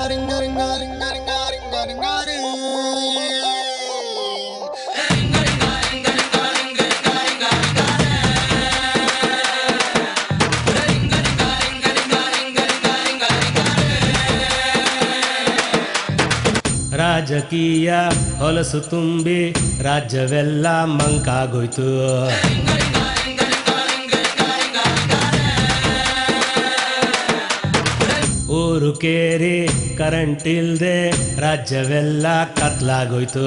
ರಾಜಕೀಯ ಹೊಲಸು ತುಂಬಿ ರಾಜ್ಯವೆಲ್ಲ ಮಂಕಾಗೋಯ್ತು ಊರು ಕೇರಿ ಕರೆಂಟ್ ಇಲ್ದೆ ರಾಜ್ಯವೆಲ್ಲ ಕತ್ಲಾಗೋಯ್ತು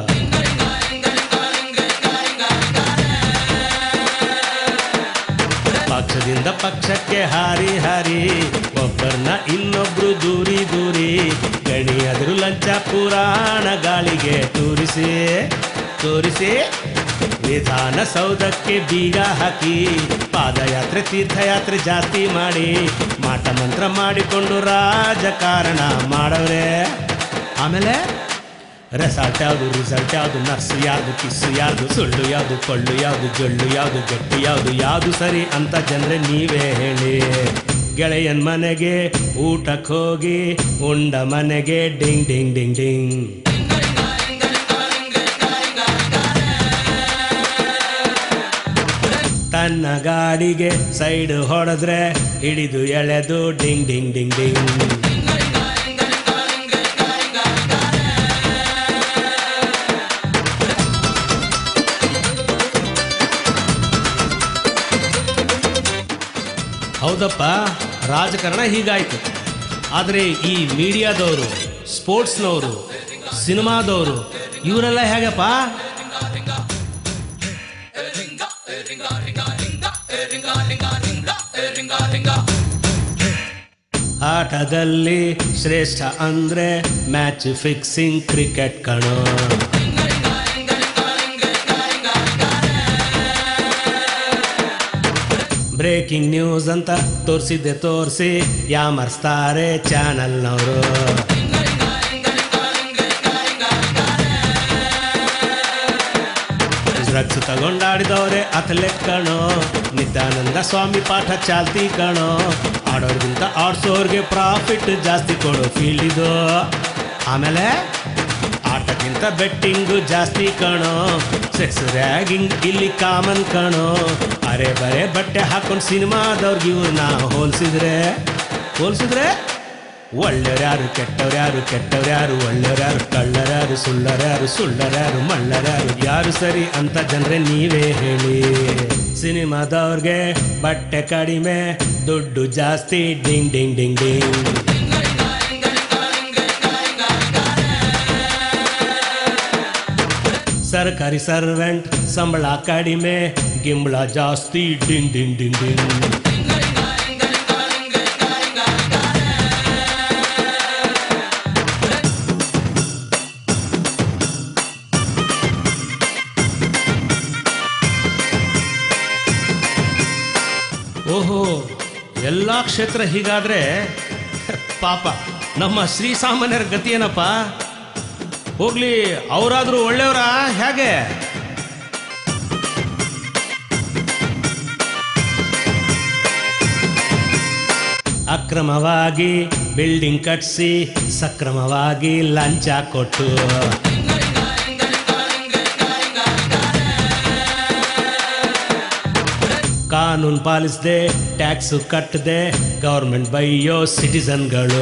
ಪಕ್ಷದಿಂದ ಪಕ್ಷಕ್ಕೆ ಹಾರಿ ಹಾರಿ ಒಬ್ಬರನ್ನ ಇನ್ನೊಬ್ರು ದೂರಿ ದೂರಿ ಗಣಿ ಅದ್ರು ಲಂಚ ಪುರಾಣ ಗಾಳಿಗೆ ತೂರಿಸಿ ತೋರಿಸಿ ವಿಧಾನಸೌಧಕ್ಕೆ ಬೀಗ ಹಾಕಿ ಪಾದಯಾತ್ರೆ ತೀರ್ಥಯಾತ್ರೆ ಜಾಸ್ತಿ ಮಾಡಿ ಮಾಟ ಮಂತ್ರ ಮಾಡಿಕೊಂಡು ರಾಜಕಾರಣ ಮಾಡವ್ರೆ ಆಮೇಲೆ ರೆಸಾರ್ಟ್ ಯಾವುದು ರಿಸಲ್ಟ್ ಯಾವುದು ನರ್ಸ್ ಯಾವುದು ಕಿಸ್ಸು ಯಾವುದು ಸುಳ್ಳು ಯಾವುದು ಕೊಳ್ಳು ಯಾವುದು ಜೊಳ್ಳು ಯಾವುದು ಗಟ್ಟಿ ಯಾವುದು ಯಾವುದು ಸರಿ ಅಂತ ಜನರೇ ನೀವೇ ಹೇಳಿ ಗೆಳೆಯನ್ ಮನೆಗೆ ಊಟಕ್ಕೆ ಹೋಗಿ ಉಂಡ ಮನೆಗೆ ಡಿಂಗ್ ಡಿಂಗ್ ಡಿಂಗ್ ಡಿಂಗ್ ತನ್ನ ಗಾಡಿಗೆ ಸೈಡ್ ಹೊಡೆದ್ರೆ ಹಿಡಿದು ಎಳೆದು ಡಿಂಗ್ ಡಿಂಗ್ ಡಿಂಗ್ ಡಿಂಗ್ ಹೌದಪ್ಪ ರಾಜಕಾರಣ ಹೀಗಾಯ್ತು ಆದರೆ ಈ ಮೀಡಿಯಾದವರು ಸ್ಪೋರ್ಟ್ಸ್ನವರು ಸಿನಿಮಾದವರು ಇವರೆಲ್ಲ ಹೇಗಪ್ಪ ಆಟದಲ್ಲಿ ಶ್ರೇಷ್ಠ ಅಂದ್ರೆ ಮ್ಯಾಚ್ ಫಿಕ್ಸಿಂಗ್ ಕ್ರಿಕೆಟ್ ಕಣೋ ಬ್ರೇಕಿಂಗ್ ನ್ಯೂಸ್ ಅಂತ ತೋರಿಸಿದ್ದೆ ತೋರಿಸಿ ಯಾಮರ್ಸ್ತಾರೆ ಚಾನಲ್ನವರು ಡ್ರಗ್ಸ್ ತಗೊಂಡಾಡಿದವ್ರೆ ಅಥ್ಲೆಟ್ ಕಣೋ ನಿತ್ಯಾನಂದ ಸ್ವಾಮಿ ಪಾಠ ಚಾಲ್ತಿ ಕಣೋ ಆಡೋರ್ಗಿಂತ ಆಡ್ಸೋರ್ಗೆ ಪ್ರಾಫಿಟ್ ಜಾಸ್ತಿ ಕೊಡೋ ಫೀಲ್ಡ್ ಇದು ಆಮೇಲೆ ಆಟಕ್ಕಿಂತ ಬೆಟ್ಟಿಂಗು ಜಾಸ್ತಿ ಕಣೋ ಸೆಕ್ಸ್ ರ್ಯಾಗಿಂಗ್ ಇಲ್ಲಿ ಕಾಮನ್ ಕಣೋ ಅರೆ ಬರೆ ಬಟ್ಟೆ ಹಾಕೊಂಡು ಸಿನಿಮಾದವ್ರಿಗೆ ಇವ್ರನ್ನ ಹೋಲಿಸಿದ್ರೆ ಹೋಲಿಸಿದ್ರೆ ಒಳ್ಳೆಯವ್ರ್ಯಾರು ಕೆಟ್ಟವ್ರ್ಯಾರು ಕೆಟ್ಟವ್ರ್ಯಾರು ಒಳ್ಳೆಯವ್ರ್ಯಾರು ಕಳ್ಳರ್ಯಾರು ಸುಳ್ಳರ್ಯಾರು ಸುಳ್ಳರ್ಯಾರು ಮಳ್ಳರ್ಯಾರು ಯಾರು ಸರಿ ಅಂತ ಜನರೇ ನೀವೇ ಹೇಳಿ ಸಿನಿಮಾದವ್ರಿಗೆ ಬಟ್ಟೆ ಕಡಿಮೆ ದುಡ್ಡು ಜಾಸ್ತಿ ಡಿಂಗ್ ಡಿಂಗ್ ಡಿಂಗ್ ಡಿಂಗ್ ಸರ್ಕಾರಿ ಸರ್ವೆಂಟ್ ಸಂಬಳ ಕಡಿಮೆ ಗಿಂಬಳ ಜಾಸ್ತಿ ಡಿಂಗ್ ಡಿಂಗ್ ಡಿಂಗ್ ಡಿಂಗ್ ಓಹೋ ಎಲ್ಲ ಕ್ಷೇತ್ರ ಹೀಗಾದ್ರೆ ಪಾಪ ನಮ್ಮ ಶ್ರೀಸಾಮಾನ್ಯರ ಗತಿ ಏನಪ್ಪ ಹೋಗ್ಲಿ ಅವರಾದ್ರೂ ಒಳ್ಳೆಯವರ ಹೇಗೆ ಅಕ್ರಮವಾಗಿ ಬಿಲ್ಡಿಂಗ್ ಕಟ್ಸಿ ಸಕ್ರಮವಾಗಿ ಲಂಚ ಕೊಟ್ಟು ಕಾನೂನು ಪಾಲಿಸದೆ ಟ್ಯಾಕ್ಸ್ ಕಟ್ಟದೆ ಗೌರ್ಮೆಂಟ್ ಬೈಯೋ ಸಿಟಿಸನ್ಗಳು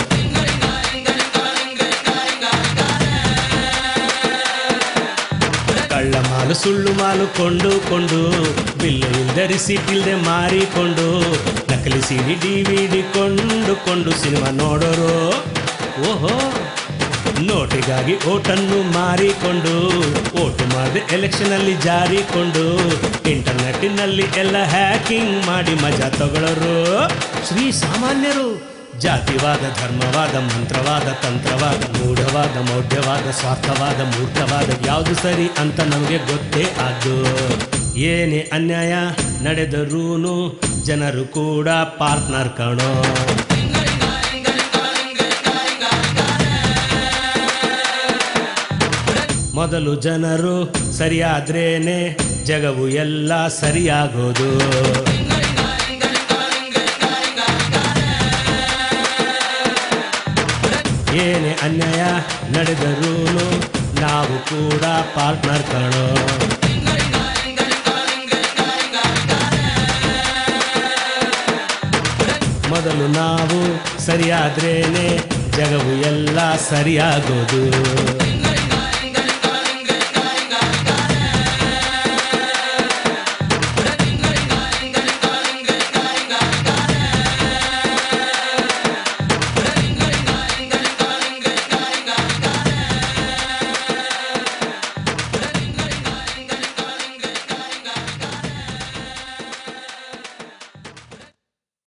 ಕಳ್ಳ ಮಾಲು ಸುಳ್ಳು ಮಾಲು ಕೊಂಡು ಕೊಂಡು ಬಿಲ್ಲು ಇಲ್ಲದೆ ರಿಸೀಟ್ ಇಲ್ಲದೆ ಮಾರಿಕೊಂಡು ನಕಲಿ ಸಿಡಿ ಡಿ ವಿ ಡಿ ಕೊಂಡುಕೊಂಡು ಸಿನಿಮಾ ನೋಡೋರು ಓಹೋ ನೋಟಿಗಾಗಿ ಓಟನ್ನು ಮಾರಿಕೊಂಡು ಓಟು ಮಾಡದೆ ಎಲೆಕ್ಷನ್ ಅಲ್ಲಿ ಜಾರಿಕೊಂಡು ಇಂಟರ್ನೆಟ್ಟಿನಲ್ಲಿ ಎಲ್ಲ ಹ್ಯಾಕಿಂಗ್ ಮಾಡಿ ಮಜಾ ತಗೊಳ್ಳೋರು ಶ್ರೀ ಸಾಮಾನ್ಯರು ಜಾತಿವಾದ ಧರ್ಮವಾದ ಮಂತ್ರವಾದ ತಂತ್ರವಾದ ಮೂಢವಾದ ಮೌಢ್ಯವಾದ ಸ್ವಾರ್ಥವಾದ ಮೂರ್ಖವಾದ ಯಾವುದು ಸರಿ ಅಂತ ನಮಗೆ ಗೊತ್ತೇ ಅದು ಏನೇ ಅನ್ಯಾಯ ನಡೆದರೂನು ಜನರು ಕೂಡ ಪಾರ್ಟ್ನರ್ ಕಣೋ ಮೊದಲು ಜನರು ಸರಿಯಾದ್ರೇನೆ ಜಗವು ಎಲ್ಲ ಸರಿಯಾಗೋದು ಏನೇ ಅನ್ಯಾಯ ನಡೆದರೂ ನಾವು ಕೂಡ ಪಾರ್ಟ್ನರ್ ಕಣೋ ಮೊದಲು ನಾವು ಸರಿಯಾದ್ರೇನೆ ಜಗವು ಎಲ್ಲ ಸರಿಯಾಗೋದು